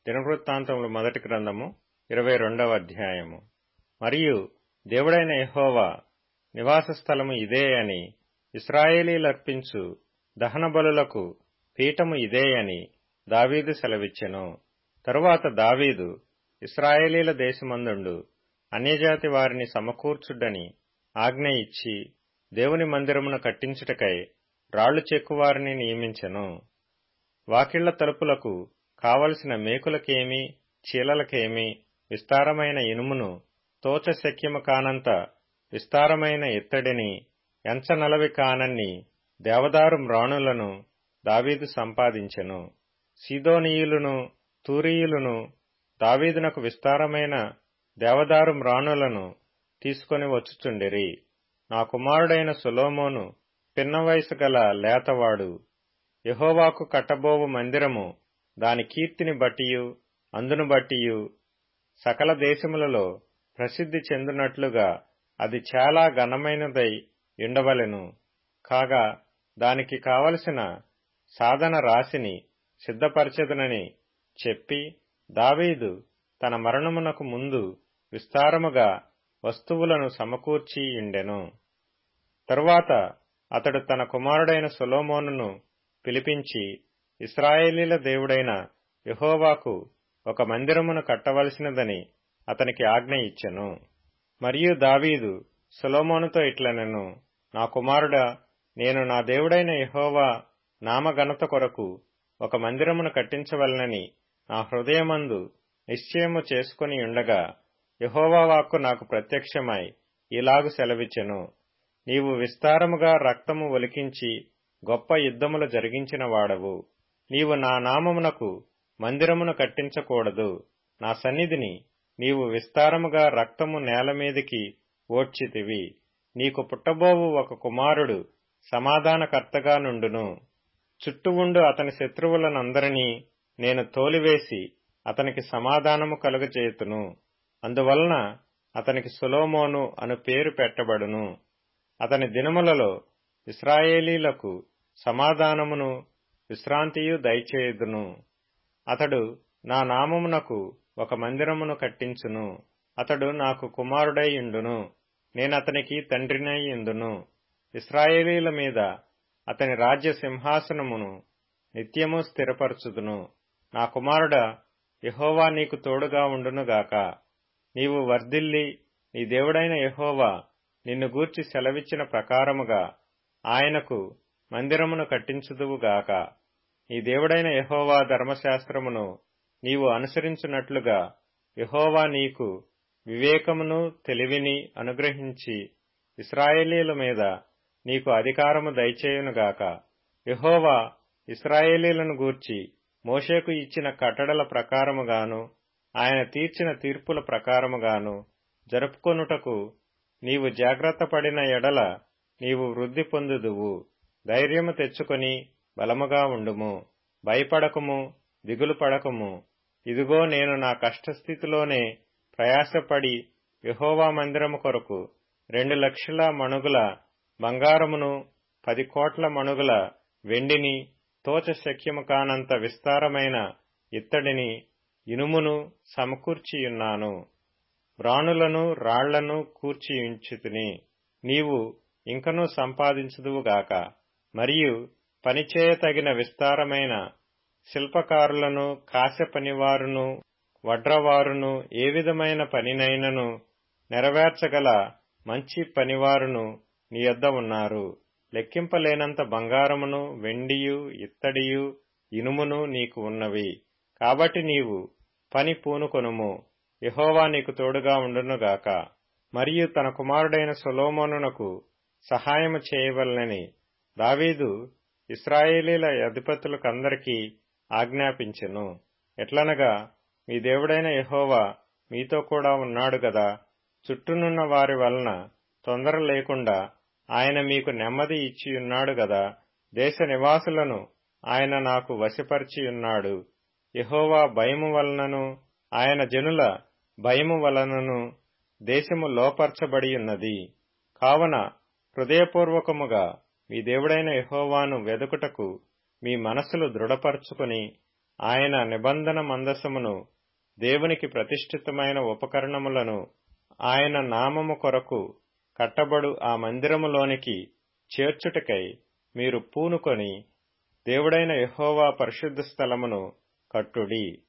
దినవృత్తాంతములు మొదటి గ్రంథము ఇరవై రెండవ అధ్యాయము మరియు దేవుడైన యెహోవా నివాస స్థలము ఇదే అని ఇస్రాయేలీలర్పించు దహన బలులకు పీఠము ఇదే అని దావీదు సెలవిచ్చెను తరువాత దావీదు ఇస్రాయేలీల దేశమందుండు అన్యజాతి వారిని సమకూర్చుడని ఆజ్ఞ ఇచ్చి దేవుని మందిరమును కట్టించుటకై రాళ్లు చెక్కువారిని నియమించెను వాకిళ్ల తలుపులకు కావలసిన మేకులకేమి చీలలకేమి విస్తారమైన ఇనుమును తోచ శక్యము కానంత విస్తారమైన ఇత్తడిని ఎంచనలవి కానన్ని దేవదారు మ్రాణులను దావీదు సంపాదించెను సీదోనీయులను తూరీయులను దావీదునకు విస్తారమైన దేవదారు మ్రాణులను తీసుకొని వచ్చుచుండిరి నా కుమారుడైన సొలోమోను పిన్న వయసు గల లేతవాడు యహోవాకు కట్టబోవు మందిరము దాని కీర్తిని బట్టియు అందును బట్టియు సకల దేశములలో ప్రసిద్ధి చెందినట్లుగా అది చాలా ఘనమైనదై ఉండవలెను కాగా దానికి కావలసిన సాధన రాశిని సిద్ధపరచెదనని చెప్పి దావీదు తన మరణమునకు ముందు విస్తారముగా వస్తువులను సమకూర్చి ఉండెను తరువాత అతడు తన కుమారుడైన సొలోమోనును పిలిపించి ఇస్రాయేలీల దేవుడైన యహోవాకు ఒక మందిరమును కట్టవలసినదని అతనికి ఆజ్ఞ ఇచ్చెను మరియు దావీదు సొలోమోనుతో ఇట్లనెను నా కుమారుడా నేను నా దేవుడైన యహోవా నామఘనత కొరకు ఒక మందిరమును కట్టించవలనని నా హృదయమందు నిశ్చయము చేసుకుని ఉండగా యహోవా వాక్కు నాకు ప్రత్యక్షమై ఇలాగు సెలవిచ్చెను నీవు విస్తారముగా రక్తము ఒలికించి గొప్ప యుద్ధములు జరిగించిన వాడవు నీవు నా నామమునకు మందిరమును కట్టించకూడదు నా సన్నిధిని నీవు విస్తారముగా రక్తము నేలమీదికి ఓడ్చితివి నీకు పుట్టబోవు ఒక కుమారుడు సమాధానకర్తగా నుండును చుట్టూ ఉండు అతని శత్రువులనందరినీ నేను తోలివేసి అతనికి సమాధానము కలుగజేతును అందువలన అతనికి సులోమోను అను పేరు పెట్టబడును అతని దినములలో ఇస్రాయేలీలకు సమాధానమును విశ్రాంతియు దయచేయుదును అతడు నా నామమునకు ఒక మందిరమును కట్టించును అతడు నాకు కుమారుడై ఉండును నేనతనికి తండ్రినై ఇందును ఇస్రాయేలీల మీద అతని రాజ్య సింహాసనమును నిత్యము స్థిరపరచుదును నా కుమారుడా యహోవా నీకు తోడుగా ఉండునుగాక నీవు వర్ధిల్లి నీ దేవుడైన యహోవా నిన్ను గూర్చి సెలవిచ్చిన ప్రకారముగా ఆయనకు మందిరమును కట్టించుదువుగాక నీ దేవుడైన యహోవా ధర్మశాస్త్రమును నీవు అనుసరించున్నట్లుగా యహోవా నీకు వివేకమును తెలివిని అనుగ్రహించి ఇస్రాయేలీల మీద నీకు అధికారము దయచేయునుగాక యహోవా ఇస్రాయేలీలను గూర్చి మోషేకు ఇచ్చిన కట్టడల ప్రకారముగాను ఆయన తీర్చిన తీర్పుల ప్రకారముగాను జరుపుకొనుటకు నీవు జాగ్రత్త పడిన ఎడల నీవు వృద్ధి పొందుదువు ధైర్యము తెచ్చుకొని బలముగా ఉండుము భయపడకము దిగులు పడకము ఇదిగో నేను నా కష్టస్థితిలోనే ప్రయాసపడి యహోవా మందిరము కొరకు రెండు లక్షల మణుగుల బంగారమును పది కోట్ల మణుగుల వెండిని తోచ శక్యము కానంత విస్తారమైన ఇత్తడిని ఇనుమును సమకూర్చియున్నాను వ్రాణులను రాళ్లను కూర్చియుంచితిని నీవు ఇంకనూ సంపాదించుదువుగాక మరియు పనిచేయతగిన విస్తారమైన శిల్పకారులను కాశ పనివారును వడ్రవారును ఏ విధమైన పనినైనను నెరవేర్చగల మంచి పనివారును నీ యొద్ద ఉన్నారు లెక్కింపలేనంత బంగారమును వెండియు ఇత్తడియు ఇనుమును నీకు ఉన్నవి కాబట్టి నీవు పని పూనుకొనుము యహోవా నీకు తోడుగా ఉండునుగాక మరియు తన కుమారుడైన సొలోమోనునకు సహాయము చేయవలనని దావీదు ఇస్రాయేలీల అధిపతులకందరికీ ఆజ్ఞాపించెను ఎట్లనగా మీ దేవుడైన యహోవా మీతో కూడా ఉన్నాడు గదా చుట్టూనున్న వారి వలన తొందర లేకుండా ఆయన మీకు నెమ్మది ఇచ్చియున్నాడు గదా దేశ నివాసులను ఆయన నాకు వశపరిచియున్నాడు యహోవా భయము వలనను ఆయన జనుల భయము వలనను దేశము లోపర్చబడియున్నది కావున హృదయపూర్వకముగా మీ దేవుడైన యహోవాను వెదుకుటకు మీ మనస్సులు దృఢపరచుకుని ఆయన నిబంధన మందసమును దేవునికి ప్రతిష్ఠితమైన ఉపకరణములను ఆయన నామము కొరకు కట్టబడు ఆ మందిరములోనికి చేర్చుటకై మీరు పూనుకొని దేవుడైన యహోవా పరిశుద్ధ స్థలమును కట్టుడి